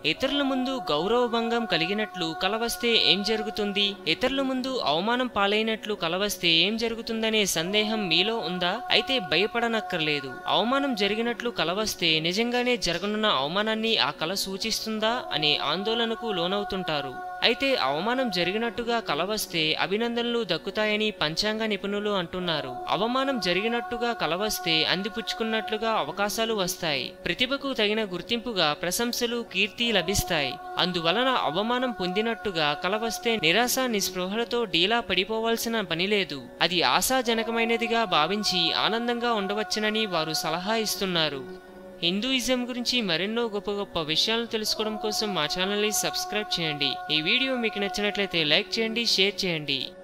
ఇతరుల ముందు గౌరవభంగం కలిగినట్లు కలవస్తే ఏం జరుగుతుంది ఇతరుల ముందు అవమానం పాలైనట్లు కలవస్తే ఏం జరుగుతుందనే సందేహం మీలో ఉందా అయితే భయపడనక్కర్లేదు అవమానం జరిగినట్లు కలవస్తే నిజంగానే జరగనున్న అవమానాన్ని ఆ కల సూచిస్తుందా అనే ఆందోళనకు లోనవుతుంటారు అయితే అవమానం జరిగినట్టుగా కలవస్తే అభినందనలు దక్కుతాయని పంచాంగ నిపుణులు అంటున్నారు అవమానం జరిగినట్టుగా కలవస్తే అందిపుచ్చుకున్నట్లుగా అవకాశాలు వస్తాయి ప్రతిభకు తగిన గుర్తింపుగా ప్రశంసలు కీర్తి లభిస్తాయి అందువలన అవమానం పొందినట్టుగా కలవస్తే నిరాశ నిస్పృహలతో డీలా పడిపోవాల్సిన పని లేదు అది ఆశాజనకమైనదిగా భావించి ఆనందంగా ఉండవచ్చునని వారు సలహా ఇస్తున్నారు హిందూయిజం గురించి మరెన్నో గొప్ప గొప్ప విషయాలను తెలుసుకోవడం కోసం మా ఛానల్ని సబ్స్క్రైబ్ చేయండి ఈ వీడియో మీకు నచ్చినట్లయితే లైక్ చేయండి షేర్ చేయండి